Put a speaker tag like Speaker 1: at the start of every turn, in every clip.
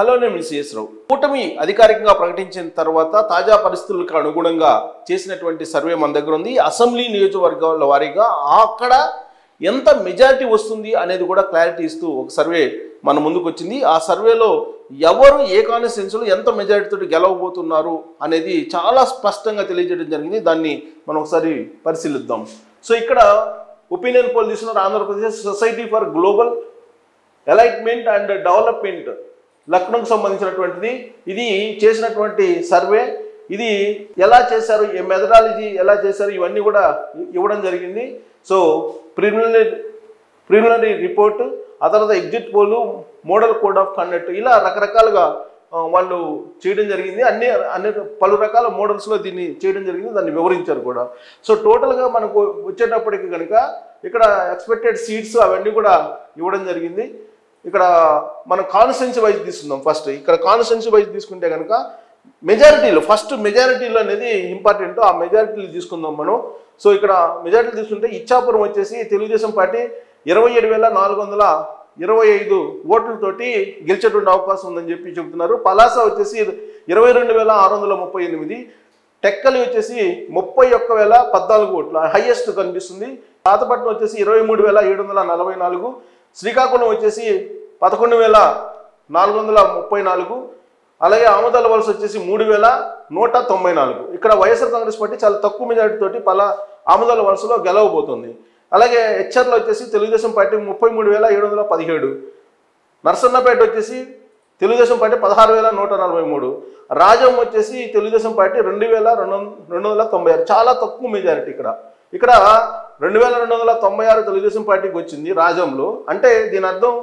Speaker 1: hello నేను మీ CS రావు కూటమి అధికారికంగా ప్రకటించిన తర్వాత తాజా పరిస్థితులకు అనుగుణంగా చేసినటువంటి సర్వే మన దగ్గర ఉంది అసెంబ్లీ నియోజకవర్గాల వారీగా అక్కడ ఎంత మెజారిటీ వస్తుంది అనేది కూడా క్లారిటీ ఇస్తూ ఒక సర్వే మన ముందుకు వచ్చింది ఆ సర్వేలో ఎవరు ఏ కాన్స్టిట్యున్సీలో ఎంత మెజారిటీతో గెలవబోతున్నారు అనేది చాలా స్పష్టంగా తెలియజేయడం జరిగింది దాన్ని మనం ఒకసారి పరిశీలిద్దాం సో ఇక్కడ ఒపీనియన్ పోల్ తీసుకున్నారు Andhra Pradesh society for global enlightenment and development లక్నోకి సంబంధించినటువంటిది ఇది చేసినటువంటి సర్వే ఇది ఎలా చేశారు ఈ మెథడాలజీ ఎలా చేశారు ఇవన్నీ కూడా ఇవ్వడం జరిగింది సో ప్రిలిమినరీ ప్రిలిమినరీ రిపోర్ట్ ఆ తర్వాత exit poll model code of conduct ఇలా రకరకాలుగా ఆ, వాళ్ళు చేయడం జరిగింది అన్ని అన్ని పలు రకాల మోడల్స్లో దీన్ని చేయడం జరిగింది దాన్ని వివరించారు కూడా సో టోటల్గా మనకు వచ్చేటప్పటికి కనుక ఇక్కడ ఎక్స్పెక్టెడ్ సీట్స్ అవన్నీ కూడా ఇవ్వడం జరిగింది ఇక్కడ మనం కాన్స్టెన్సీ వైజ్ తీసుకుందాం ఫస్ట్ ఇక్కడ కాన్స్టెన్సీ వైజ్ తీసుకుంటే కనుక మెజారిటీలో ఫస్ట్ మెజారిటీలో అనేది ఇంపార్టెంట్ ఆ మెజారిటీలు తీసుకుందాం మనం సో ఇక్కడ మెజారిటీలు తీసుకుంటే ఇచ్చాపురం వచ్చేసి తెలుగుదేశం పార్టీ ఇరవై ఏడు వేల నాలుగు వందల ఇరవై ఐదు ఓట్లతోటి గెలిచేటువంటి అవకాశం ఉందని చెప్పి చెబుతున్నారు పలాస వచ్చేసి ఇరవై రెండు వేల ఆరు వందల ముప్పై ఎనిమిది టెక్కలి వచ్చేసి ముప్పై ఒక్క వేల పద్నాలుగు ఓట్లు హైయెస్ట్ కనిపిస్తుంది పాతపట్నం వచ్చేసి ఇరవై మూడు వేల ఏడు వందల నలభై నాలుగు శ్రీకాకుళం వచ్చేసి పదకొండు వేల నాలుగు వందల ముప్పై నాలుగు అలాగే ఆమదాల వలస వచ్చేసి మూడు వేల నూట తొంభై నాలుగు ఇక్కడ వైఎస్ఆర్ కాంగ్రెస్ పార్టీ చాలా తక్కువ మెజారిటీ తోటి పలా ఆమదాల వలసలో గెలవబోతుంది అలాగే హెచ్ఆర్లో వచ్చేసి తెలుగుదేశం పార్టీ ముప్పై మూడు వేల ఏడు వందల పదిహేడు నర్సన్నపేట వచ్చేసి తెలుగుదేశం పార్టీ పదహారు వేల నూట నలభై మూడు రాజం వచ్చేసి తెలుగుదేశం పార్టీ రెండు వేల రెండు వం- రెండు వందల తొంభై ఆరు చాలా తక్కువ మెజారిటీ ఇక్కడ ఇక్కడ రెండు వేల రెండు వందల తొంభై ఆరు తెలుగుదేశం పార్టీకి వచ్చింది రాజంలో అంటే దీని అర్థం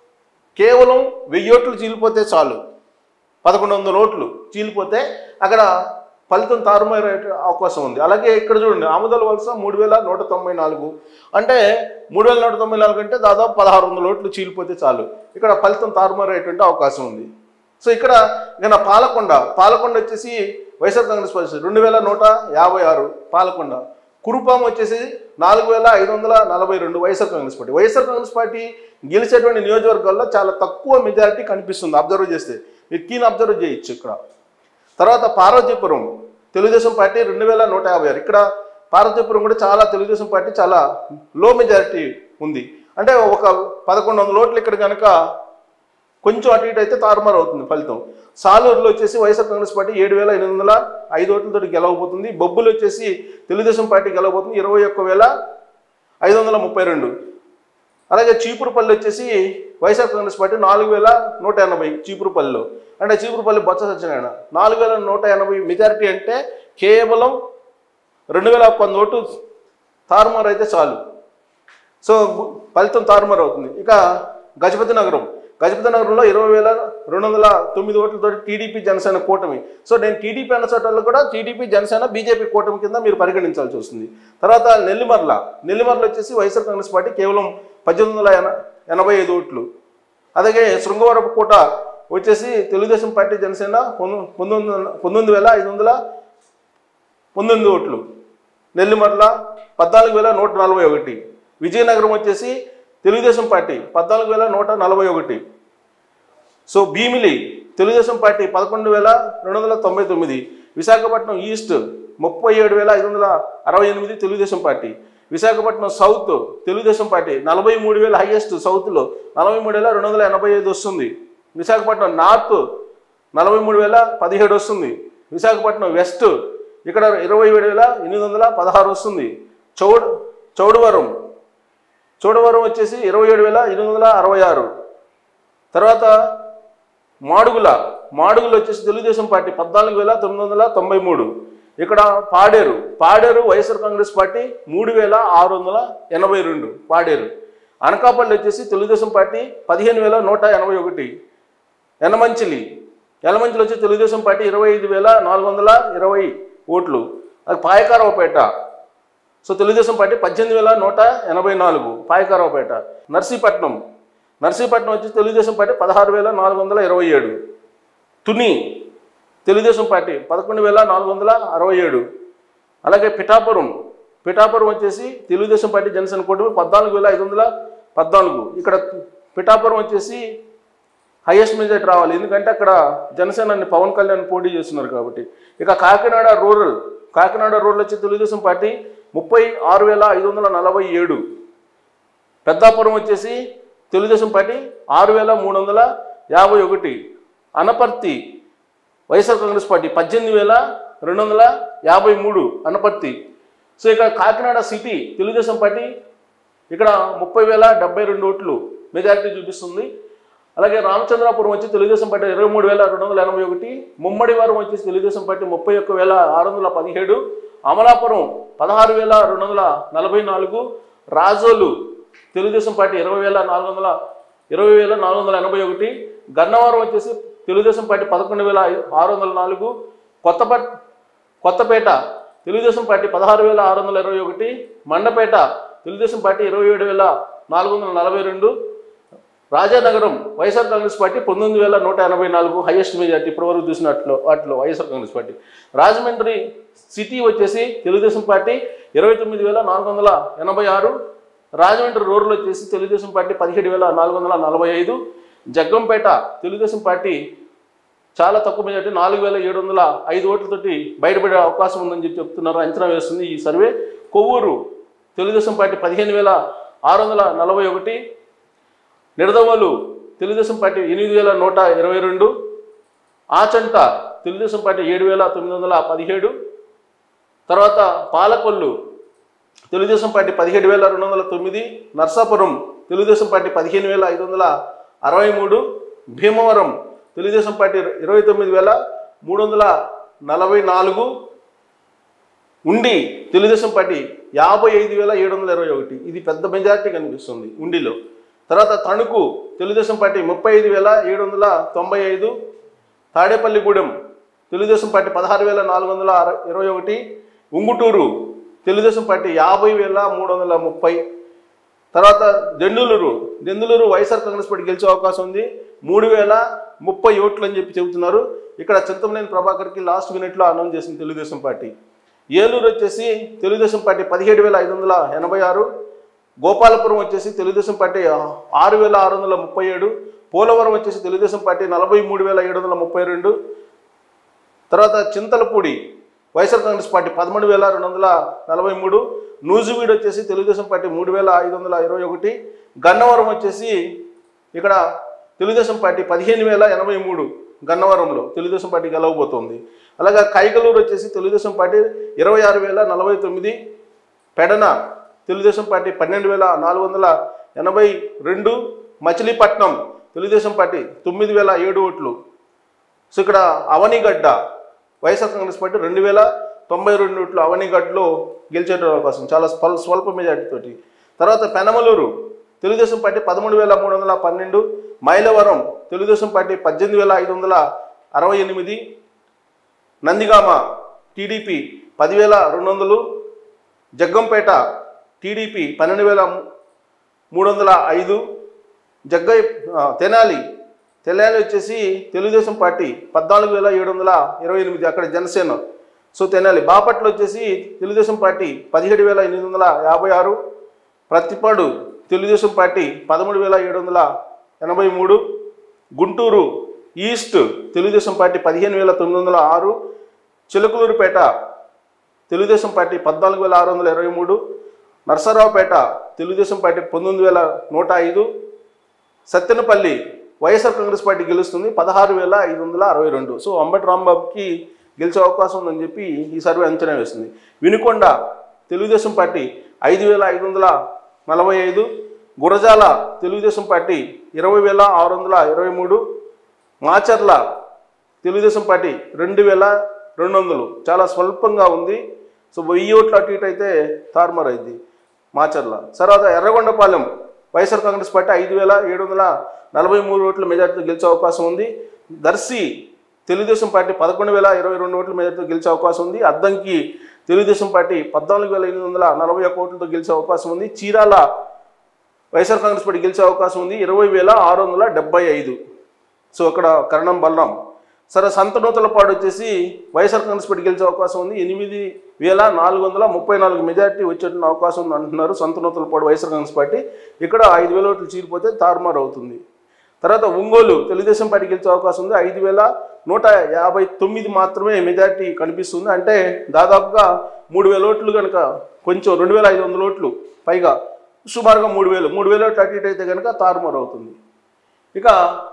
Speaker 1: కేవలం వెయ్యి ఓట్లు చీలిపోతే చాలు పదకొండు వందల ఓట్లు చీలిపోతే అక్కడ ఫలితం తారుమారే అవకాశం ఉంది అలాగే ఇక్కడ చూడండి ఆముదల వలస మూడు వేల నూట తొంభై నాలుగు అంటే మూడు వేల నూట తొంభై నాలుగు అంటే దాదాపు పదహారు వందల ఓట్లు చీలిపోతే చాలు ఇక్కడ ఫలితం తారుమారేటువంటి అవకాశం ఉంది సో ఇక్కడ ఇక నా పాలకొండ పాలకొండ వచ్చేసి వైఎస్ఆర్ కాంగ్రెస్ పార్టీ రెండు వేల నూట యాభై ఆరు పాలకొండ కురుపాం వచ్చేసి నాలుగు వేల ఐదు వందల నలభై రెండు YSR Congress party YSR Congress party గెలిచేటువంటి నియోజకవర్గాల్లో చాలా తక్కువ మెజారిటీ కనిపిస్తుంది అబ్జర్వ్ చేస్తే మీరు కీన్ అబ్జర్వ్ చేయొచ్చు ఇక్కడ తర్వాత పార్వతీపురం తెలుగుదేశం పార్టీ రెండు వేల నూట యాభై ఆరు ఇక్కడ పార్వతీపురం కూడా చాలా తెలుగుదేశం పార్టీ చాలా లో మెజారిటీ ఉంది అంటే ఒక పదకొండు వందల ఓట్లు ఇక్కడ కనుక కొంచెం అటు ఇటు అయితే తారుమారు అవుతుంది ఫలితం సాలూరులో వచ్చేసి వైఎస్ఆర్ కాంగ్రెస్ పార్టీ ఏడు వేల ఎనిమిది వందల ఐదు ఓట్లతో గెలవబోతుంది బొబ్బులు వచ్చేసి తెలుగుదేశం పార్టీ గెలవబోతుంది ఇరవై ఒక్క వేల ఐదు వందల ముప్పై రెండు అలాగే చీపురుపల్లి వచ్చేసి వైఎస్ఆర్ కాంగ్రెస్ పార్టీ నాలుగు వేల నూట ఎనభై చీపురుపల్లిలో అంటే చీపురుపల్లి బొత్స సత్యనారాయణ నాలుగు వేల నూట ఎనభై మెజారిటీ అంటే కేవలం రెండు వేల వంద ఓటు తారుమారు అయితే చాలు సో ఫలితం తారుమారు అవుతుంది ఇక గజపతి నగరం గజపతి నగరంలో ఇరవై వేల రెండు వందల తొమ్మిది ఓట్లతో టీడీపీ జనసేన కూటమి సో నేను టీడీపీ అన్న చోట్ల కూడా టీడీపీ జనసేన బీజేపీ కూటమి కింద మీరు పరిగణించాల్సి వస్తుంది తర్వాత నెల్లిమర్ల నెల్లిమర్ల వచ్చేసి వైఎస్ఆర్ కాంగ్రెస్ పార్టీ కేవలం పద్దెనిమిది వందల ఎన ఎనభై ఐదు ఓట్లు అలాగే శృంగవరపు కోట వచ్చేసి తెలుగుదేశం పార్టీ జనసేన పంతొమ్మిది పంతొమ్మిది వందల పంతొమ్మిది వేల ఐదు వందల పంతొమ్మిది ఓట్లు నెల్లిమర్ల పద్నాలుగు వేల నూట నలభై ఒకటి విజయనగరం వచ్చేసి తెలుగుదేశం పార్టీ పద్నాలుగు వేల నూట నలభై ఒకటి సో భీమిలి తెలుగుదేశం పార్టీ పదకొండు వేల రెండు వందల తొంభై తొమ్మిది విశాఖపట్నం ఈస్ట్ ముప్పై ఏడు వేల ఐదు వందల అరవై ఎనిమిది Telugu Desam party Visakhapatnam south Telugu Desam party నలభై మూడు వేల హైయెస్ట్ సౌత్లో నలభై మూడు వేల రెండు వందల ఎనభై ఐదు వస్తుంది విశాఖపట్నం నార్త్ నలభై మూడు వేల పదిహేడు వస్తుంది విశాఖపట్నం వెస్ట్ ఇక్కడ ఇరవై ఏడు వేల ఎనిమిది వందల పదహారు వస్తుంది చౌడ్ చౌడవరం చౌడవరం వచ్చేసి ఇరవై ఏడు వేల ఎనిమిది వందల అరవై ఆరు తర్వాత మాడుగుల మాడుగులు వచ్చేసి తెలుగుదేశం పార్టీ పద్నాలుగు వేల తొమ్మిది వందల తొంభై మూడు ఇక్కడ Paderu Paderu YSR Congress party మూడు వేల ఆరు వందల ఎనభై రెండు పాడేరు అనకాపల్లి వచ్చేసి తెలుగుదేశం పార్టీ పదిహేను వేల నూట ఎనభై ఒకటి యనమంచిలి యనమంచిలి వచ్చి తెలుగుదేశం పార్టీ ఇరవై ఐదు వేల నాలుగు వందల ఇరవై ఓట్లు అది పాయకారావుపేట సో తెలుగుదేశం పార్టీ పద్దెనిమిది వేల నూట ఎనభై నాలుగు పాయకారావుపేట నర్సీపట్నం నర్సీపట్నం వచ్చి తెలుగుదేశం పార్టీ పదహారు వేల నాలుగు వందల ఇరవై ఏడు తుని తెలుగుదేశం పార్టీ పదకొండు వేల నాలుగు వందల అరవై ఏడు అలాగే పిఠాపురం పిఠాపురం వచ్చేసి తెలుగుదేశం పార్టీ జనసేన కూటమి పద్నాలుగు వేల ఐదు వందల పద్నాలుగు ఇక్కడ పిఠాపురం వచ్చేసి హైయెస్ట్ మెజార్టీ రావాలి ఎందుకంటే అక్కడ జనసేనని పవన్ కళ్యాణ్ పోటీ చేస్తున్నారు కాబట్టి ఇక కాకినాడ రూరల్ కాకినాడ రూరల్ వచ్చి తెలుగుదేశం పార్టీ ముప్పై ఆరు వేల ఐదు వందల నలభై ఏడు పెద్దాపురం వచ్చేసి తెలుగుదేశం పార్టీ ఆరు వేల మూడు వందల యాభై ఒకటి అనపర్తి వైఎస్ఆర్ కాంగ్రెస్ పార్టీ పద్దెనిమిది వేల రెండు వందల యాభై మూడు అనపర్తి సో ఇక్కడ కాకినాడ సిటీ తెలుగుదేశం పార్టీ ఇక్కడ ముప్పై వేల డెబ్బై రెండు ఓట్లు మెజారిటీ చూపిస్తుంది అలాగే రామచంద్రాపురం వచ్చి తెలుగుదేశం పార్టీ ఇరవై మూడు వేల రెండు వందల ఎనభై ఒకటి ముమ్మడి వారం వచ్చేసి తెలుగుదేశం పార్టీ ముప్పై ఒక్క వేల ఆరు వందల పదిహేడు అమలాపురం పదహారు వేల రెండు వందల నలభై నాలుగు రాజోలు తెలుగుదేశం పార్టీ ఇరవై వేల నాలుగు వందల ఇరవై వేల నాలుగు వందల ఎనభై ఒకటి గన్నవరం వచ్చేసి తెలుగుదేశం పార్టీ పదకొండు వేల ఆరు వందల నాలుగు కొత్తపట్ కొత్తపేట తెలుగుదేశం పార్టీ పదహారు వేల ఆరు వందల ఇరవై ఒకటి మండపేట తెలుగుదేశం పార్టీ ఇరవై ఏడు వేల నాలుగు వందల నలభై రెండు రాజానగరం వైఎస్ఆర్ కాంగ్రెస్ పార్టీ పంతొమ్మిది వేల నూట ఎనభై నాలుగు హైయెస్ట్ మెజార్టీ ఇప్పటివరకు చూసినట్లు వాటిలో YSR Congress party Rajahmundry city వచ్చేసి తెలుగుదేశం పార్టీ ఇరవై తొమ్మిది వేల నాలుగు వందల ఎనభై ఆరు రాజమండ్రి రూరల్ వచ్చేసి తెలుగుదేశం పార్టీ పదిహేడు వేల నాలుగు వందల నలభై ఐదు జగ్గంపేట తెలుగుదేశం పార్టీ చాలా తక్కువ మెజార్టీ నాలుగు వేల ఏడు వందల ఐదు ఓట్లతోటి బయటపడే అవకాశం ఉందని చెప్పి చెప్తున్నారు అంచనా వేస్తుంది ఈ సర్వే కొవ్వూరు తెలుగుదేశం పార్టీ పదిహేను వేల ఆరు వందల నలభై ఒకటి నిడదవోలు తెలుగుదేశం పార్టీ ఎనిమిది వేల నూట ఇరవై రెండు ఆచంట తెలుగుదేశం పార్టీ ఏడు వేల తొమ్మిది వందల పదిహేడు తర్వాత పాలకొల్లు తెలుగుదేశం పార్టీ పదిహేడు వేల రెండు వందల తొమ్మిది నర్సాపురం తెలుగుదేశం పార్టీ పదిహేను వేల ఐదు వందల అరవై మూడు భీమవరం తెలుగుదేశం పార్టీ ఇరవై తొమ్మిది వేల మూడు వందల నలభై నాలుగు ఉండి తెలుగుదేశం పార్టీ యాభై ఐదు వేల ఏడు వందల ఇరవై ఒకటి ఇది పెద్ద మెజారిటీ కనిపిస్తుంది ఉండిలో తర్వాత తణుకు తెలుగుదేశం పార్టీ ముప్పై ఐదు వేల ఏడు వందల తొంభై ఐదు తాడేపల్లిగూడెం తెలుగుదేశం పార్టీ పదహారు వేల నాలుగు వందల అర- ఇరవై ఒకటి ఉంగుటూరు తెలుగుదేశం పార్టీ యాభై వేల మూడు వందల ముప్పై తర్వాత Denduluru Denduluru YSR Congress party గెలిచే అవకాశం ఉంది మూడు వేల ముప్పై ఓట్లు అని చెప్పి చెబుతున్నారు ఇక్కడ చింతమనేని ప్రభాకర్కి లాస్ట్ మినిట్లో అనౌన్స్ చేసింది తెలుగుదేశం పార్టీ ఏలూరు వచ్చేసి తెలుగుదేశం పార్టీ పదిహేడు వేల ఐదు వందల ఎనభై ఆరు గోపాలపురం వచ్చేసి తెలుగుదేశం పార్టీ ఆరు వేల ఆరు వందల ముప్పై ఏడు పోలవరం వచ్చేసి తెలుగుదేశం పార్టీ నలభై మూడు వేల ఏడు వందల ముప్పై రెండు తర్వాత చింతలపూడి వైఎస్ఆర్ కాంగ్రెస్ పార్టీ పదమూడు వేల రెండు వందల నలభై మూడు నూజివీడు వచ్చేసి తెలుగుదేశం పార్టీ మూడు వేల ఐదు వందల ఇరవై ఒకటి గన్నవరం వచ్చేసి ఇక్కడ తెలుగుదేశం పార్టీ పదిహేను వేల ఎనభై మూడు గన్నవరంలో తెలుగుదేశం పార్టీ గెలవబోతోంది అలాగే కైకలూరు వచ్చేసి తెలుగుదేశం పార్టీ ఇరవై ఆరు వేల నలభై తొమ్మిది పెడన తెలుగుదేశం పార్టీ పన్నెండు వేల నాలుగు వందల ఎనభై రెండు మచిలీపట్నం తెలుగుదేశం పార్టీ తొమ్మిది వేల ఏడు ఓట్లు సో ఇక్కడ అవనిగడ్డ వైఎస్ఆర్ కాంగ్రెస్ పార్టీ రెండు వేల తొంభై రెండు ఓట్లు అవనిగడ్డలో గెలిచే అవకాశం చాలా స్వల్ స్వల్ప మెజార్టీతోటి తర్వాత పెనమలూరు తెలుగుదేశం పార్టీ పదమూడు వేల మూడు వందల పన్నెండు మైలవరం తెలుగుదేశం పార్టీ పద్దెనిమిది వేల ఐదు వందల అరవై ఎనిమిది నందిగామ టీడీపీ పదివేల రెండు వందలు జగ్గంపేట టీడీపీ పన్నెండు వేల మూడు వందల ఐదు జగ్గై ఆ, తెనాలి తెనాలి వచ్చేసి తెలుగుదేశం పార్టీ పద్నాలుగు వేల ఏడు వందల ఇరవై ఎనిమిది అక్కడ జనసేన సో తెనాలి బాపట్ల వచ్చేసి తెలుగుదేశం పార్టీ పదిహేడు వేల ఎనిమిది వందల యాభై ఆరు ప్రతిపాడు తెలుగుదేశం పార్టీ పదమూడు వేల ఏడు వందల ఎనభై మూడు గుంటూరు ఈస్ట్ తెలుగుదేశం పార్టీ పదిహేను వేల తొమ్మిది వందల ఆరు చిలకలూరుపేట తెలుగుదేశం పార్టీ పద్నాలుగు వేల ఆరు వందల ఇరవై మూడు నర్సరావుపేట తెలుగుదేశం పార్టీ పంతొమ్మిది వేల నూట ఐదు సత్తెనపల్లి వైఎస్ఆర్ కాంగ్రెస్ పార్టీ గెలుస్తుంది పదహారు వేల ఐదు వందల అరవై రెండు సో అంబటి రాంబాబుకి గెలిచే అవకాశం ఉందని చెప్పి ఈ సర్వే అంచనా వేస్తుంది వినుకొండ తెలుగుదేశం పార్టీ ఐదు వేల ఐదు వందల నలభై ఐదు గురజాల తెలుగుదేశం పార్టీ ఇరవై వేల ఆరు వందల ఇరవై మూడు మాచర్ల తెలుగుదేశం పార్టీ రెండు వేల రెండు వందలు చాలా స్వల్పంగా ఉంది సో వెయ్యి ఓట్లు అటు ఇటు అయితే తారుమారు అయింది మాచర్ల తర్వాత ఎర్రగొండపాలెం వైఎస్ఆర్ కాంగ్రెస్ పార్టీ ఐదు వేల ఏడు వందల నలభై మూడు ఓట్ల మెజార్టీతో గెలిచే అవకాశం ఉంది దర్శి తెలుగుదేశం పార్టీ పదకొండు వేల ఇరవై రెండు ఓట్ల మెజార్టీతో గెలిచే అవకాశం ఉంది అద్దంకి తెలుగుదేశం పార్టీ పద్నాలుగు వేల ఎనిమిది వందల నలభై ఒక్క ఓట్లతో గెలిచే అవకాశం ఉంది చీరాల వైఎస్ఆర్ కాంగ్రెస్ పార్టీ గెలిచే అవకాశం ఉంది ఇరవై వేల ఆరు వందల డెబ్బై ఐదు సో అక్కడ కరణం బలరాం సరే సంతనూతలపాడు వచ్చేసి వైఎస్ఆర్ కాంగ్రెస్ పార్టీ గెలిచే అవకాశం ఉంది ఎనిమిది వేల నాలుగు వందల ముప్పై నాలుగు మెజార్టీ వచ్చేటువంటి అవకాశం ఉంది అంటున్నారు సంతనూతలపాడు వైఎస్ఆర్ కాంగ్రెస్ పార్టీ ఇక్కడ ఐదు వేల ఓట్లు చీరిపోతే తారుమారు అవుతుంది తర్వాత ఒంగోలు తెలుగుదేశం పార్టీ గెలిచే అవకాశం ఉంది ఐదు వేల నూట యాభై తొమ్మిది మాత్రమే మెజార్టీ కనిపిస్తుంది అంటే దాదాపుగా మూడు వేల ఓట్లు కనుక కొంచెం రెండు వేల ఐదు వందల ఓట్లు పైగా సుమారుగా మూడు వేలు మూడు వేల ఓట్లు అటు ఇటు అయితే కనుక తారుమారు అవుతుంది ఇక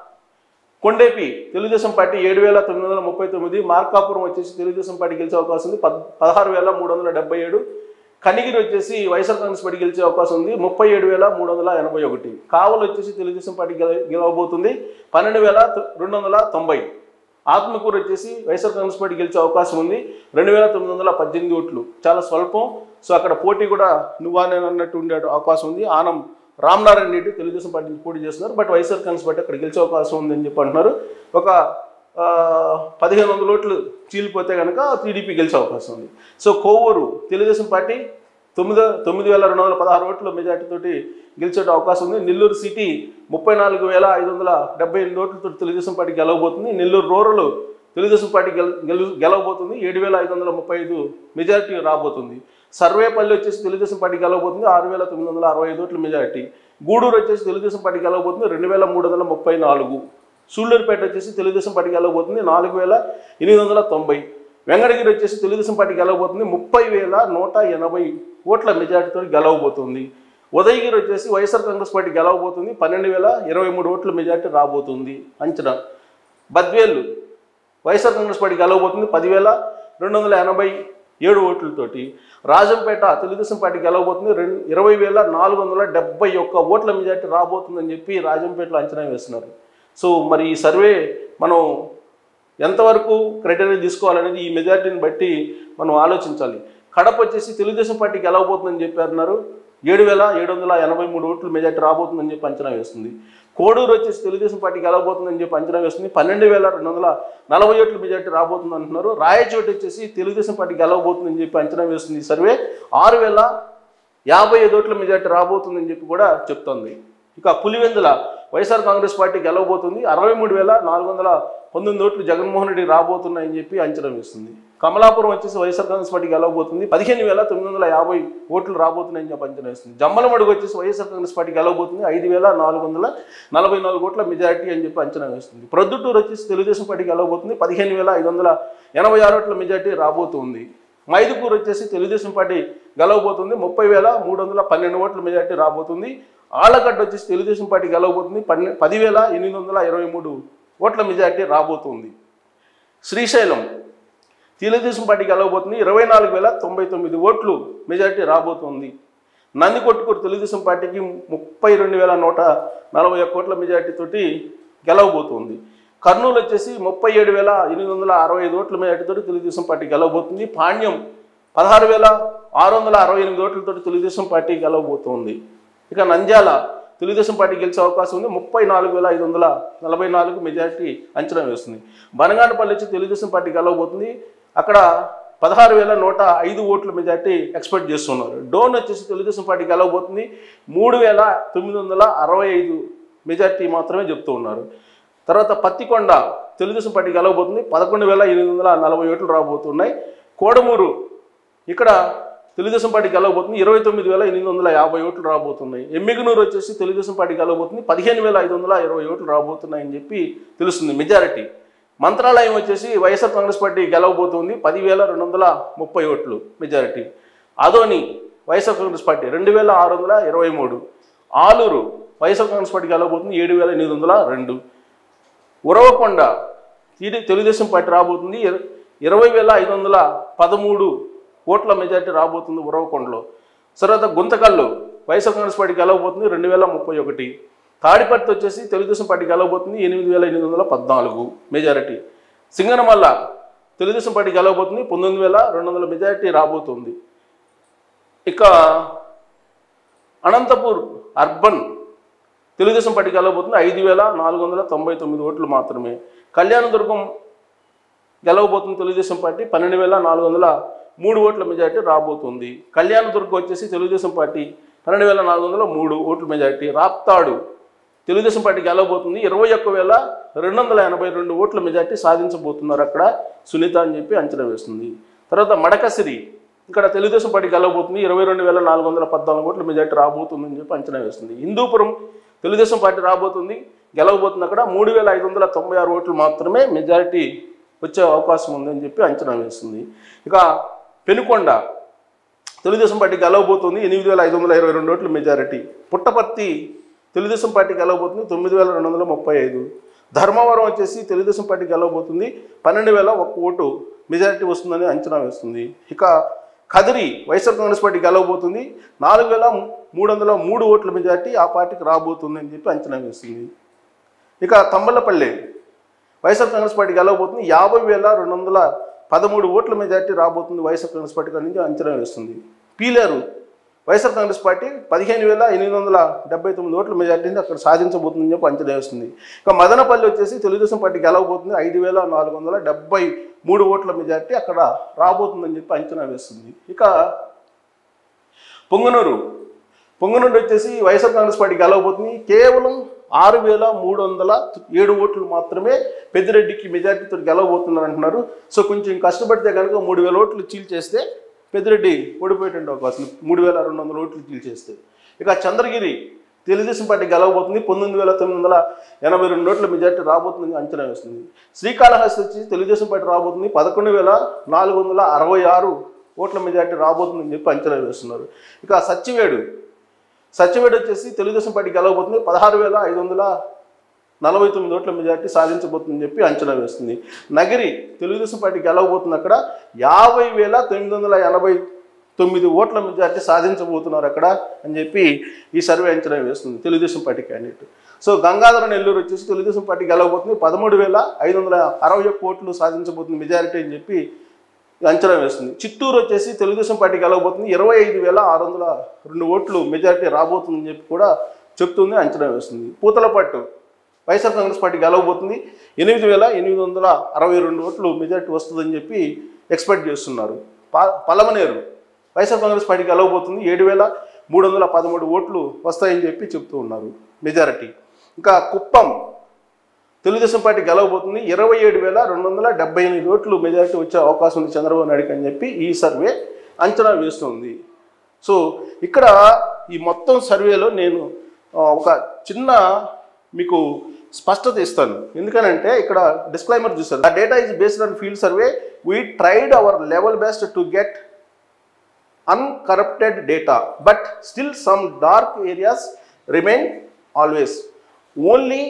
Speaker 1: కొండేపి తెలుగుదేశం పార్టీ ఏడు వేల తొమ్మిది వందల ముప్పై తొమ్మిది మార్కాపురం వచ్చేసి తెలుగుదేశం పార్టీ గెలిచే అవకాశం ఉంది పద్ పదహారు వేల మూడు వందల డెబ్బై ఏడు కనిగిరి వచ్చేసి వైఎస్ఆర్ కాంగ్రెస్ పార్టీ గెలిచే అవకాశం ఉంది ముప్పై ఏడు వేల మూడు వందల ఎనభై ఒకటి కావలు వచ్చేసి తెలుగుదేశం పార్టీ గెల గెలవబోతుంది పన్నెండు వేల రెండు వందల తొంభై ఆత్మకూరు వచ్చేసి వైఎస్ఆర్ కాంగ్రెస్ పార్టీ గెలిచే అవకాశం ఉంది రెండు వేల తొమ్మిది వందల పద్దెనిమిది ఓట్లు చాలా స్వల్పం సో అక్కడ పోటీ కూడా నువ్వా నేను అన్నట్టు ఉండే అవకాశం ఉంది ఆనం రామనారాయణ రెడ్డి తెలుగుదేశం పార్టీ నుంచి పోటీ చేస్తున్నారు బట్ వైఎస్ఆర్ కాంగ్రెస్ పార్టీ అక్కడ గెలిచే అవకాశం ఉందని చెప్పి అంటున్నారు ఒక ఆ, పదిహేను వందల ఓట్లు చీలిపోతే కనుక టీడీపీ గెలిచే అవకాశం ఉంది సో కోవూరు తెలుగుదేశం పార్టీ తొమ్మిది తొమ్మిది వేల రెండు వందల పదహారు ఓట్ల మెజార్టీతోటి గెలిచే అవకాశం ఉంది నెల్లూరు సిటీ ముప్పై నాలుగు వేల ఐదు వందల డెబ్బై ఎనిమిది ఓట్లతో తెలుగుదేశం పార్టీ గెలవబోతుంది నెల్లూరు రూరల్ తెలుగుదేశం పార్టీ గెల గెలు గెలవబోతుంది ఏడు వేల ఐదు వందల ముప్పై ఐదు మెజార్టీ రాబోతుంది సర్వేపల్లి వచ్చేసి తెలుగుదేశం పార్టీ గెలవబోతుంది ఆరు వేల తొమ్మిది వందల అరవై ఐదు ఓట్ల మెజార్టీ గూడూరు వచ్చేసి తెలుగుదేశం పార్టీ గెలవబోతుంది రెండు వేల మూడు వందల ముప్పై నాలుగు సూళ్ళూరుపేట వచ్చేసి తెలుగుదేశం పార్టీ గెలవబోతుంది నాలుగు వేల ఎనిమిది వందల తొంభై వెంకటగిరి వచ్చేసి తెలుగుదేశం పార్టీ గెలవబోతుంది ముప్పై వేల నూట ఎనభై ఓట్ల మెజార్టీతో గెలవబోతుంది ఉదయగిరి వచ్చేసి వైఎస్ఆర్ కాంగ్రెస్ పార్టీ గెలవబోతుంది పన్నెండు వేల ఇరవై మూడు ఓట్ల మెజార్టీ రాబోతుంది అంచనా బద్వేలు వైఎస్ఆర్ కాంగ్రెస్ పార్టీ గెలవబోతుంది పదివేల రెండు వందల ఎనభై ఏడు ఓట్లతోటి రాజంపేట తెలుగుదేశం పార్టీ గెలవబోతుంది రెండు ఇరవై వేల నాలుగు వందల డెబ్బై ఒక్క ఓట్ల మెజార్టీ రాబోతుందని చెప్పి రాజంపేటలో అంచనా వేస్తున్నారు సో మరి ఈ సర్వే మనం ఎంతవరకు క్రైటీరియా తీసుకోవాలనేది ఈ మెజార్టీని బట్టి మనం ఆలోచించాలి కడప వచ్చేసి తెలుగుదేశం పార్టీ గెలవబోతుందని చెప్పి అన్నారు ఏడు వేల ఏడు వందల ఎనభై మూడు ఓట్లు మెజార్టీ రాబోతుందని చెప్పి అంచనా వేస్తుంది కోడూరు వచ్చేసి తెలుగుదేశం పార్టీ గెలవబోతుందని చెప్పి అంచనా వేస్తుంది పన్నెండు వేల రెండు వందల నలభై ఓట్ల మెజార్టీ రాబోతుంది అంటున్నారు రాయచోటి వచ్చేసి తెలుగుదేశం పార్టీ గెలవబోతుందని చెప్పి అంచనా వేస్తుంది ఈ సర్వే ఆరు వేల యాభై ఐదు ఓట్ల మెజార్టీ రాబోతుందని చెప్పి కూడా చెప్తోంది ఇక పులివెందుల వైఎస్ఆర్ కాంగ్రెస్ పార్టీ గెలవబోతుంది అరవై మూడు వేల నాలుగు వందల పంతొమ్మిది ఓట్లు జగన్మోహన్ రెడ్డి రాబోతున్నాయని చెప్పి అంచనా వేస్తుంది కమలాపురం వచ్చేసి వైఎస్ఆర్ కాంగ్రెస్ పార్టీ గెలవబోతుంది పదిహేను వేల తొమ్మిది వందల యాభై ఓట్లు రాబోతున్నాయని చెప్పి అంచనా వేస్తుంది జమ్మలమడుగు వచ్చేసి వైఎస్ఆర్ కాంగ్రెస్ పార్టీ గెలవబోతుంది ఐదు వేల నాలుగు వందల నలభై నాలుగు ఓట్ల మెజారిటీ అని చెప్పి అంచనా వేస్తుంది ప్రొద్దుటూరు వచ్చేసి తెలుగుదేశం పార్టీ గెలవబోతుంది పదిహేను వేల ఐదు వందల ఎనభై ఆరు ఓట్ల మెజారిటీ రాబోతుంది మైదుకూరు వచ్చేసి తెలుగుదేశం పార్టీ గెలవబోతుంది ముప్పై వేల మూడు వందల పన్నెండు ఓట్ల మెజార్టీ రాబోతుంది ఆళ్ళగడ్డ వచ్చేసి తెలుగుదేశం పార్టీ గెలవబోతుంది పన్నె పదివేల ఎనిమిది వందల ఇరవై మూడు ఓట్ల మెజార్టీ రాబోతుంది శ్రీశైలం తెలుగుదేశం పార్టీ గెలవబోతుంది ఇరవై నాలుగు వేల తొంభై తొమ్మిది ఓట్లు మెజార్టీ రాబోతుంది నందికొట్టుకూరు తెలుగుదేశం పార్టీకి ముప్పై రెండు వేల నూట నలభై ఒక్క ఓట్ల మెజార్టీ తోటి గెలవబోతుంది కర్నూలు వచ్చేసి ముప్పై ఏడు వేల ఎనిమిది వందల అరవై ఐదు ఓట్ల మెజార్టీతో తెలుగుదేశం పార్టీ గెలవబోతుంది పాణ్యం పదహారు వేల ఆరు వందల అరవై ఎనిమిది ఓట్లతో తెలుగుదేశం పార్టీ గెలవబోతోంది ఇక నంద్యాల తెలుగుదేశం పార్టీ గెలిచే అవకాశం ఉంది ముప్పై నాలుగు వేల ఐదు వందల నలభై నాలుగు మెజార్టీ అంచనా వేస్తుంది బనగానపల్లి వచ్చి తెలుగుదేశం పార్టీ గెలవబోతుంది అక్కడ పదహారు వేల నూట ఐదు ఓట్ల మెజార్టీ ఎక్స్పెక్ట్ చేస్తున్నారు డోన్ వచ్చేసి తెలుగుదేశం పార్టీ గెలవబోతుంది మూడు వేల తొమ్మిది వందల అరవై ఐదు మెజార్టీ మాత్రమే చెప్తూ ఉన్నారు తర్వాత పత్తికొండ తెలుగుదేశం పార్టీ గెలవబోతుంది పదకొండు వేల ఎనిమిది వందల నలభై ఓట్లు రాబోతున్నాయి కోడమూరు ఇక్కడ తెలుగుదేశం పార్టీ గెలవబోతుంది ఇరవై తొమ్మిది వేల ఎనిమిది వందల యాభై ఓట్లు రాబోతున్నాయి ఎమ్మిగనూరు వచ్చేసి తెలుగుదేశం పార్టీ గెలవబోతుంది పదిహేను వేల ఐదు వందల ఇరవై ఓట్లు రాబోతున్నాయని చెప్పి తెలుస్తుంది మెజారిటీ మంత్రాలయం వచ్చేసి వైఎస్ఆర్ కాంగ్రెస్ పార్టీ గెలవబోతుంది పదివేల రెండు వందల ముప్పై ఓట్లు majority Adoni YSR Congress party రెండు వేల ఆరు వందల ఇరవై మూడు ఆలూరు వైఎస్ఆర్ కాంగ్రెస్ పార్టీ గెలవబోతుంది ఏడు వేల ఎనిమిది వందల రెండు ఉరవకొండ ఇది తెలుగుదేశం పార్టీ రాబోతుంది ఇర- ఇరవై వేల ఐదు వందల పదమూడు ఓట్ల మెజార్టీ రాబోతుంది ఉరవకొండలో తర్వాత గుంతకల్లు వైఎస్ఆర్ కాంగ్రెస్ పార్టీ గెలవబోతుంది రెండు వేల ముప్పై ఒకటి తాడిపత్రి వచ్చేసి తెలుగుదేశం పార్టీ గెలవబోతుంది ఎనిమిది వేల ఎనిమిది వందల పద్నాలుగు మెజారిటీ సింగనమల్ల తెలుగుదేశం పార్టీ గెలవబోతుంది పంతొమ్మిది వేల రెండు వందల మెజారిటీ రాబోతుంది ఇక అనంతపూర్ అర్బన్ తెలుగుదేశం పార్టీ గెలవబోతుంది ఐదు వేల నాలుగు వందల తొంభై తొమ్మిది ఓట్లు మాత్రమే కళ్యాణదుర్గం గెలవబోతుంది తెలుగుదేశం పార్టీ పన్నెండు వేల నాలుగు వందల మూడు ఓట్ల మెజార్టీ రాబోతుంది కళ్యాణదుర్గం వచ్చేసి తెలుగుదేశం పార్టీ పన్నెండు వేల నాలుగు వందల మూడు ఓట్ల మెజార్టీ రాప్తాడు తెలుగుదేశం పార్టీ గెలవబోతుంది ఇరవై ఒక్క వేల రెండు వందల ఎనభై రెండు ఓట్ల మెజార్టీ సాధించబోతున్నారు అక్కడ సునీత అని చెప్పి అంచనా వేస్తుంది తర్వాత మడకసిరి ఇక్కడ తెలుగుదేశం పార్టీ గెలవబోతుంది ఇరవై రెండు వేల నాలుగు వందల పద్నాలుగు ఓట్ల మెజార్టీ రాబోతుందని చెప్పి అంచనా వేస్తుంది హిందూపురం తెలుగుదేశం పార్టీ రాబోతుంది గెలవబోతుంది అక్కడ మూడు వేల ఐదు వందల తొంభై ఆరు ఓట్లు మాత్రమే మెజారిటీ వచ్చే అవకాశం ఉందని చెప్పి అంచనా వేస్తుంది ఇక పెనుకొండ తెలుగుదేశం పార్టీ గెలవబోతుంది ఎనిమిది వేల ఐదు వందల ఇరవై రెండు ఓట్లు మెజారిటీ పుట్టపర్తి తెలుగుదేశం పార్టీ గెలవబోతుంది తొమ్మిది వేల రెండు వందల ముప్పై ఐదు ధర్మవరం వచ్చేసి తెలుగుదేశం పార్టీ గెలవబోతుంది పన్నెండు వేల ఒక్క ఓటు మెజారిటీ వస్తుందని అంచనా వేస్తుంది ఇక కదిరి వైఎస్ఆర్ కాంగ్రెస్ పార్టీ గెలవబోతుంది నాలుగు వేల మూడు వందల మూడు ఓట్ల మెజారిటీ ఆ పార్టీకి రాబోతుంది అని చెప్పి అంచనా వేస్తుంది ఇక తంబలపల్లి వైఎస్ఆర్ కాంగ్రెస్ పార్టీ గెలవబోతుంది యాభై వేల రెండు వందల పదమూడు ఓట్ల మెజార్టీ రాబోతుంది వైఎస్ఆర్ కాంగ్రెస్ పార్టీ కాడి నుంచి అంచనా వేస్తుంది పీలేరు వైఎస్ఆర్ కాంగ్రెస్ పార్టీ పదిహేను వేల ఎనిమిది వందల డెబ్బై తొమ్మిది ఓట్ల మెజార్టీని అక్కడ సాధించబోతుందని చెప్పి అంచనా వేస్తుంది ఇక మదనపల్లి వచ్చేసి తెలుగుదేశం పార్టీ గెలవబోతుంది ఐదు వేల నాలుగు వందల డెబ్బై మూడు ఓట్ల మెజార్టీ అక్కడ రాబోతుందని చెప్పి అంచనా వేస్తుంది ఇక పొంగనూరు పొంగనూరు వచ్చేసి వైఎస్ఆర్ కాంగ్రెస్ పార్టీ గెలవబోతుంది కేవలం ఆరు వేల మూడు వందల ఏడు ఓట్లు మాత్రమే పెద్దిరెడ్డికి మెజార్టీతో గెలవబోతున్నారు అంటున్నారు సో కొంచెం కష్టపడితే కనుక మూడు వేల ఓట్లు చీల్చేస్తే పెద్దిరెడ్డి ఓడిపోయేటువంటి అవకాశం మూడు వేల రెండు వందల ఓట్లు చీల్చేస్తే ఇక చంద్రగిరి తెలుగుదేశం పార్టీ గెలవబోతుంది పంతొమ్మిది వేల తొమ్మిది వందల ఎనభై రెండు ఓట్ల మెజార్టీ రాబోతుందని అంచనా వేస్తుంది శ్రీకాళహస్తి వచ్చి తెలుగుదేశం పార్టీ రాబోతుంది పదకొండు వేల నాలుగు వందల అరవై ఆరు ఓట్ల మెజార్టీ రాబోతుందని చెప్పి అంచనా వేస్తున్నారు ఇక సచ్చివేడు సత్యవేడు వచ్చేసి తెలుగుదేశం పార్టీ గెలవబోతుంది పదహారు వేల ఐదు వందల నలభై తొమ్మిది ఓట్ల మెజార్టీ సాధించబోతుందని చెప్పి అంచనా వేస్తుంది నగిరి తెలుగుదేశం పార్టీ గెలవబోతుంది అక్కడ యాభై వేల తొమ్మిది వందల ఎనభై తొమ్మిది ఓట్ల మెజార్టీ సాధించబోతున్నారు అక్కడ అని చెప్పి ఈ సర్వే అంచనా వేస్తుంది Telugu Desam party candidate so Gangadhara Nellore వచ్చేసి తెలుగుదేశం పార్టీ గెలవబోతుంది పదమూడు వేల ఐదు వందల అరవై ఒక్క ఓట్లు సాధించబోతుంది మెజారిటీ అని చెప్పి అంచనా వేస్తుంది చిత్తూరు వచ్చేసి తెలుగుదేశం పార్టీ గెలవబోతుంది ఇరవై ఐదు వేల ఆరు వందల రెండు ఓట్లు మెజారిటీ రాబోతుందని చెప్పి కూడా చెప్తుంది అంచనా వేస్తుంది పూతలపట్టు వైఎస్ఆర్ కాంగ్రెస్ పార్టీ గెలవబోతుంది ఎనిమిది వేల ఎనిమిది వందల అరవై రెండు ఓట్లు మెజారిటీ వస్తుందని చెప్పి ఎక్స్పెక్ట్ చేస్తున్నారు ప పలమనేరు వైఎస్ఆర్ కాంగ్రెస్ పార్టీ గెలవబోతుంది ఏడు వేల మూడు వందల పదమూడు ఓట్లు వస్తాయని చెప్పి చెప్తూ ఉన్నారు మెజారిటీ ఇంకా కుప్పం తెలుగుదేశం పార్టీ గెలవబోతుంది ఇరవై ఏడు వేల రెండు వందల డెబ్బై ఎనిమిది ఓట్లు మెజారిటీ వచ్చే అవకాశం ఉంది చంద్రబాబు నాయుడుకి అని చెప్పి ఈ సర్వే అంచనా వేస్తుంది సో ఇక్కడ ఈ మొత్తం సర్వేలో నేను ఆ, ఒక చిన్న మీకు స్పష్టత ఇస్తాను ఎందుకనంటే ఇక్కడ డిస్క్లైమర్ చూస్తారు ఆ data is based on field survey we tried our level best to get uncorrupted data but still some dark areas remain always only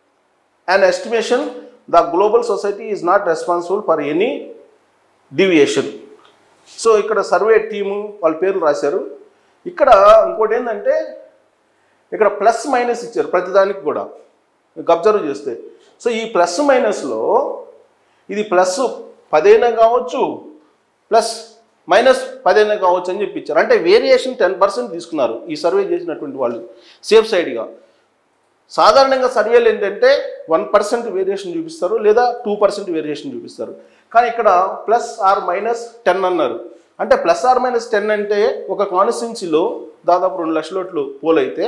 Speaker 1: an estimation the global society is not responsible for any deviation so ఇక్కడ survey team వాళ్ళ పేర్లు రాశారు ఇక్కడ ఇంకోటి ఏంటంటే ఇక్కడ plus minus ఇచ్చారు ప్రతిదానికి కూడా మీకు అబ్జర్వ్ చేస్తే సో ఈ ప్లస్ మైనస్లో ఇది ప్లస్ పదైనా కావచ్చు ప్లస్ మైనస్ పదైనా కావచ్చు అని చెప్పి ఇచ్చారు అంటే వేరియేషన్ టెన్ పర్సెంట్ తీసుకున్నారు ఈ సర్వే చేసినటువంటి వాళ్ళు సేఫ్ సైడ్గా సాధారణంగా సర్వేలు ఏంటంటే వన్ పర్సెంట్ వేరియేషన్ చూపిస్తారు లేదా టూ పర్సెంట్ వేరియేషన్ చూపిస్తారు కానీ ఇక్కడ ప్లస్ ఆర్ మైనస్ టెన్ అన్నారు అంటే ప్లస్ ఆర్ మైనస్ టెన్ అంటే ఒక కాన్స్టిట్యున్సీలో దాదాపు రెండు లక్షల ఓట్లు పోలైతే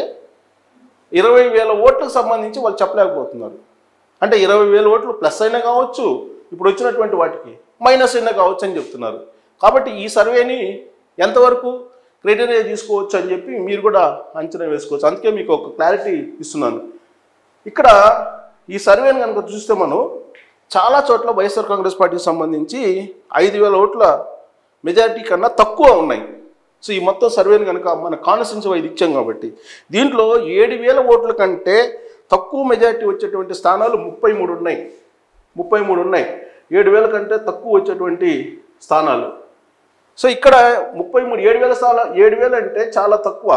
Speaker 1: ఇరవై వేల ఓట్లకు సంబంధించి వాళ్ళు చెప్పలేకపోతున్నారు అంటే ఇరవై వేల ఓట్లు ప్లస్ అయినా కావచ్చు ఇప్పుడు వచ్చినటువంటి వాటికి మైనస్ అయినా కావచ్చు అని చెప్తున్నారు కాబట్టి ఈ సర్వేని ఎంతవరకు క్రైటీరియా తీసుకోవచ్చు అని చెప్పి మీరు కూడా అంచనా వేసుకోవచ్చు అందుకే మీకు ఒక క్లారిటీ ఇస్తున్నాను ఇక్కడ ఈ సర్వేని కనుక చూస్తే మనం చాలా చోట్ల వైఎస్ఆర్ కాంగ్రెస్ పార్టీకి సంబంధించి ఐదు వేల ఓట్ల మెజారిటీ కన్నా తక్కువ ఉన్నాయి సో ఈ మొత్తం సర్వేని కనుక మన కాన్స్టిట్యూన్సీ వైపు ఇచ్చాం కాబట్టి దీంట్లో ఏడు వేల ఓట్ల కంటే తక్కువ మెజారిటీ వచ్చేటువంటి స్థానాలు ముప్పై మూడు ఉన్నాయి ముప్పై మూడు ఉన్నాయి ఏడు వేల కంటే తక్కువ వచ్చేటువంటి స్థానాలు సో ఇక్కడ ముప్పై మూడు ఏడు వేల స్థానాలు ఏడు వేలు అంటే చాలా తక్కువ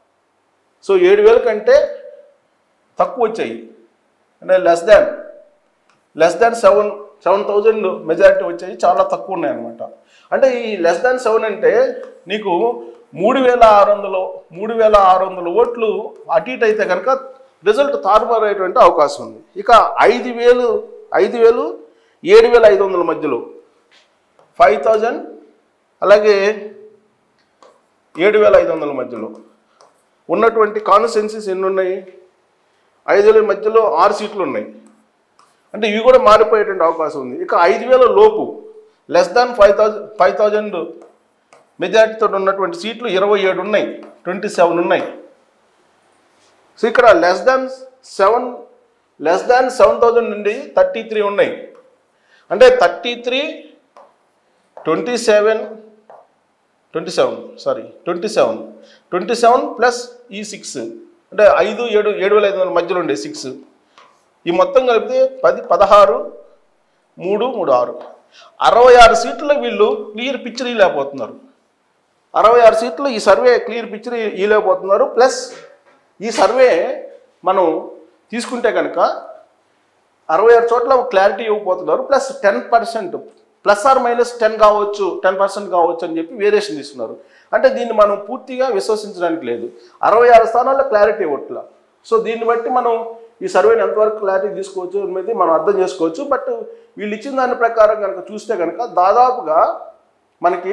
Speaker 1: సో ఏడు వేల కంటే తక్కువ వచ్చాయి అంటే less than less than seven seven thousand majority వచ్చాయి చాలా తక్కువ ఉన్నాయి అనమాట అంటే ఈ లెస్ దాన్ సెవెన్ అంటే నీకు మూడు వేల ఆరు వందలు మూడు వేల ఆరు వందల ఓట్లు అటు ఇటు అయితే కనుక రిజల్ట్ తారుమారు అయ్యేటువంటి అవకాశం ఉంది ఇక ఐదు వేలు ఐదు వేలు ఏడు వేల ఐదు వందల మధ్యలో ఫైవ్ థౌజండ్ అలాగే ఏడు వేల ఐదు వందల మధ్యలో ఉన్నటువంటి కాన్స్టెన్సీస్ ఎన్ని ఉన్నాయి ఐదు వేల మధ్యలో ఆరు సీట్లు ఉన్నాయి అంటే ఇవి కూడా మారిపోయేటువంటి అవకాశం ఉంది ఇక ఐదు వేల లోపు less than five thousand five thousand మెజారిటీతో ఉన్నటువంటి సీట్లు ఇరవై ఏడు ఉన్నాయి ట్వంటీ సెవెన్ ఉన్నాయి సో ఇక్కడ less than seven less than seven thousand నుండి థర్టీ త్రీ ఉన్నాయి అంటే thirty three twenty seven twenty seven sorry twenty seven twenty seven plus ఈ సిక్స్ అంటే ఐదు ఏడు ఏడు వేల ఐదు వందల మధ్యలో ఉండే సిక్స్ ఈ మొత్తం కలిపితే పది పదహారు మూడు మూడు ఆరు అరవై ఆరు సీట్లు వీళ్ళు క్లియర్ పిక్చర్ ఇవ్వలేకపోతున్నారు అరవై ఆరు సీట్లు ఈ సర్వే క్లియర్ పిక్చర్ ఇవ్వలేకపోతున్నారు ప్లస్ ఈ సర్వే మనం తీసుకుంటే కనుక అరవై ఆరు చోట్ల క్లారిటీ ఇవ్వకపోతున్నారు plus ten percent plus or minus ten కావచ్చు టెన్ పర్సెంట్ కావచ్చు అని చెప్పి వేరియేషన్ తీసుకున్నారు అంటే దీన్ని మనం పూర్తిగా విశ్వసించడానికి లేదు అరవై ఆరు స్థానాల్లో క్లారిటీ ఇవ్వట్ల సో దీన్ని బట్టి మనం ఈ సర్వేని ఎంతవరకు క్లారిటీ తీసుకోవచ్చు అనేది మనం అర్థం చేసుకోవచ్చు బట్ వీళ్ళు ఇచ్చిన దాని ప్రకారం కనుక చూస్తే కనుక దాదాపుగా మనకి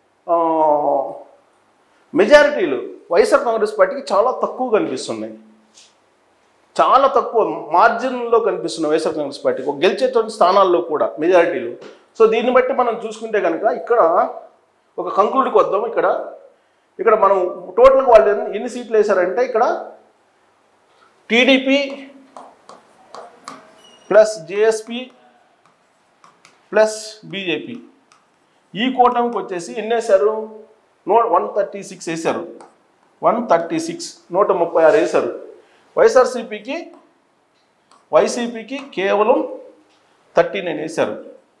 Speaker 1: మెజారిటీలు వైఎస్ఆర్ కాంగ్రెస్ పార్టీకి చాలా తక్కువ కనిపిస్తున్నాయి చాలా తక్కువ మార్జిన్లో కనిపిస్తున్నాయి వైఎస్ఆర్ కాంగ్రెస్ పార్టీకి ఒక గెలిచేటువంటి స్థానాల్లో కూడా మెజారిటీలు సో దీన్ని బట్టి మనం చూసుకుంటే కనుక ఇక్కడ ఒక కంక్లూడ్కి వద్దాం ఇక్కడ ఇక్కడ మనం టోటల్గా వాళ్ళు ఎన్ని- ఎన్ని సీట్లు వేశారంటే ఇక్కడ TDP plus JSP plus BJP ఈ కూటమికి వచ్చేసి ఎన్ని వేశారు నో వన్ థర్టీ సిక్స్ వేశారు వన్ థర్టీ సిక్స్ నూట ముప్పై ఆరు వేశారు వైఎస్ఆర్సీపీకి వైసీపీకి కేవలం థర్టీ నైన్ వేశారు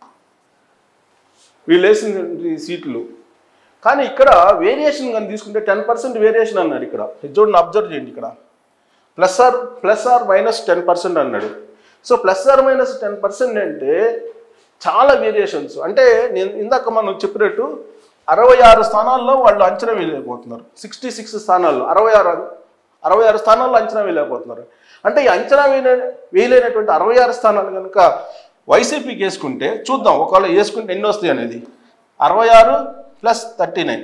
Speaker 1: వీళ్ళు వేసిన ఈ సీట్లు కానీ ఇక్కడ వేరియేషన్ కానీ తీసుకుంటే టెన్ పర్సెంట్ వేరియేషన్ అన్నాడు ఇక్కడ ఇది చూడండి అబ్జర్వ్ చేయండి ఇక్కడ plus or plus or minus ten percent అన్నాడు so plus or minus ten percent అంటే చాలా వేరియేషన్స్ అంటే నేను ఇందాక మనం చెప్పినట్టు అరవై ఆరు స్థానాల్లో వాళ్ళు అంచనా వేయలేకపోతున్నారు సిక్స్టీ సిక్స్ స్థానాల్లో అరవై ఆరు అరవై ఆరు స్థానాల్లో అంచనా వేయలేకపోతున్నారు అంటే ఈ అంచనా వేయలే వేయలేనటువంటి అరవై ఆరు స్థానాలు కనుక వైసీపీకి వేసుకుంటే చూద్దాం ఒకవేళ వేసుకుంటే ఎన్ని వస్తాయి అనేది అరవై ఆరు ప్లస్ థర్టీ నైన్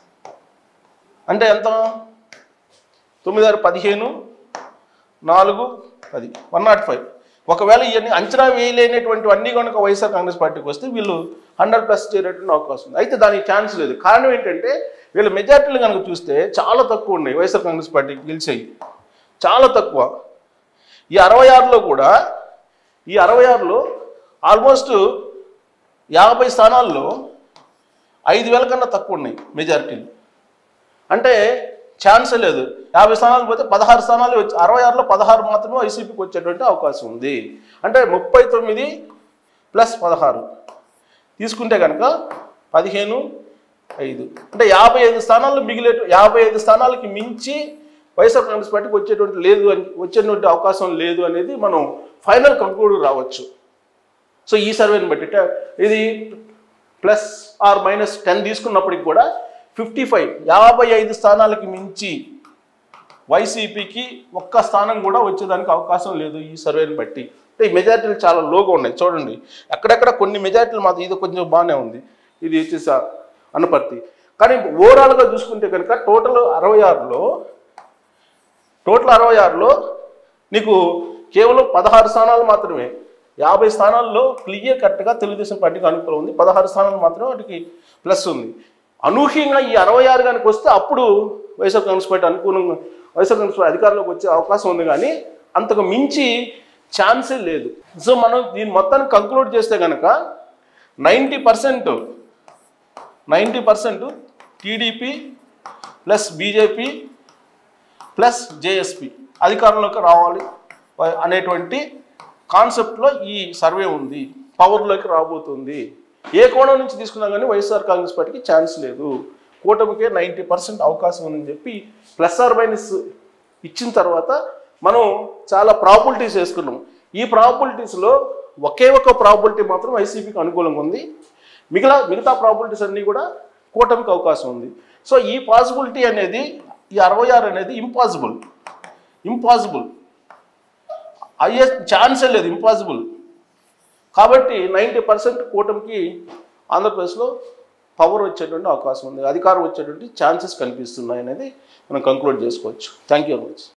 Speaker 1: అంటే ఎంత తొమ్మిది ఆరు పదిహేను నాలుగు పది వన్ నాట్ ఫైవ్ ఒకవేళ ఇవన్నీ అంచనా వేయలేనటువంటి అన్ని కనుక వైఎస్ఆర్ కాంగ్రెస్ పార్టీకి వస్తే వీళ్ళు హండ్రెడ్ ప్లస్ చేరేటువంటి అవకాశం ఉంది అయితే దానికి ఛాన్స్ లేదు కారణం ఏంటంటే వీళ్ళ మెజార్టీలు కనుక చూస్తే చాలా తక్కువ ఉన్నాయి వైఎస్ఆర్ కాంగ్రెస్ పార్టీకి గెలిచాయి చాలా తక్కువ ఈ అరవై ఆరులో కూడా ఈ అరవై ఆరులో ఆల్మోస్ట్ యాభై స్థానాల్లో ఐదు వేల కన్నా తక్కువ ఉన్నాయి మెజారిటీలు అంటే ఛాన్సే లేదు యాభై స్థానాలు పోతే పదహారు స్థానాలు వచ్చి అరవై ఆరులో పదహారు మాత్రమే వైసీపీకి వచ్చేటువంటి అవకాశం ఉంది అంటే ముప్పై తొమ్మిది ప్లస్ పదహారు తీసుకుంటే కనుక పదిహేను ఐదు అంటే యాభై ఐదు స్థానాలు మిగిలే యాభై ఐదు స్థానాలకి మించి వైఎస్ఆర్ కాంగ్రెస్ పార్టీకి వచ్చేటువంటి లేదు అని వచ్చేటువంటి అవకాశం లేదు అనేది మనం ఫైనల్ కంక్లూడ్ రావచ్చు సో ఈ సర్వేని బట్టి ట- ఇది ప్లస్ ఆర్ మైనస్ టెన్ తీసుకున్నప్పటికి కూడా ఫిఫ్టీ ఫైవ్ యాభై ఐదు స్థానాలకి మించి వైసీపీకి ఒక్క స్థానం కూడా వచ్చేదానికి అవకాశం లేదు ఈ సర్వేని బట్టి అంటే ఈ మెజార్టీలు చాలా లోగా ఉన్నాయి చూడండి అక్కడక్కడ కొన్ని మెజార్టీలు మాత్రం ఇది కొంచెం బాగానే ఉంది ఇది వచ్చేసి ఆ అనపర్తి కానీ ఓవరాల్గా చూసుకుంటే కనుక టోటల్ అరవై ఆరులో టోటల్ అరవై ఆరులో నీకు కేవలం పదహారు స్థానాలు మాత్రమే యాభై స్థానాల్లో క్లియర్ కట్గా తెలుగుదేశం పార్టీకి అనుకూలం ఉంది పదహారు స్థానాలు మాత్రమే వాటికి ప్లస్ ఉంది అనూహ్యంగా ఈ అరవై ఆరు కనుక వస్తే అప్పుడు వైఎస్ఆర్ కాంగ్రెస్ పార్టీ అనుకూలంగా వైఎస్ఆర్ కాంగ్రెస్ పార్టీ అధికారంలోకి వచ్చే అవకాశం ఉంది కానీ అంతకు మించి ఛాన్సే లేదు సో మనం దీన్ని మొత్తాన్ని కంక్లూడ్ చేస్తే కనుక ninety percent ninety percent TDP plus BJP plus JSP అధికారంలోకి రావాలి వ- అనేటువంటి కాన్సెప్ట్లో ఈ సర్వే ఉంది పవర్లోకి రాబోతుంది ఏ కోణం నుంచి తీసుకున్నా కానీ వైఎస్ఆర్ కాంగ్రెస్ పార్టీకి ఛాన్స్ లేదు కూటమికే నైంటీ పర్సెంట్ అవకాశం ఉందని చెప్పి ప్లస్ ఆర్ మైనస్ ఇచ్చిన తర్వాత మనం చాలా ప్రాబిలిటీస్ వేసుకున్నాం ఈ ప్రాబిలిటీస్లో ఒకే ఒక ప్రాబిలిటీ మాత్రం వైసీపీకి అనుకూలంగా ఉంది మిగతా మిగతా ప్రాబిలిటీస్ అన్నీ కూడా కూటమికి అవకాశం ఉంది సో ఈ పాసిబిలిటీ అనేది ఈ అరవై ఆరు అనేది ఇంపాసిబుల్ ఇంపాసిబుల్ అయ్యే ఛాన్సే లేదు ఇంపాసిబుల్ కాబట్టి నైంటీ పర్సెంట్ కూటమికి ఆంధ్రప్రదేశ్లో పవర్ వచ్చేటువంటి అవకాశం ఉంది అధికారం వచ్చేటువంటి ఛాన్సెస్ కనిపిస్తున్నాయి అనేది మనం కంక్లూడ్ చేసుకోవచ్చు థ్యాంక్ యూ వెరీ మచ్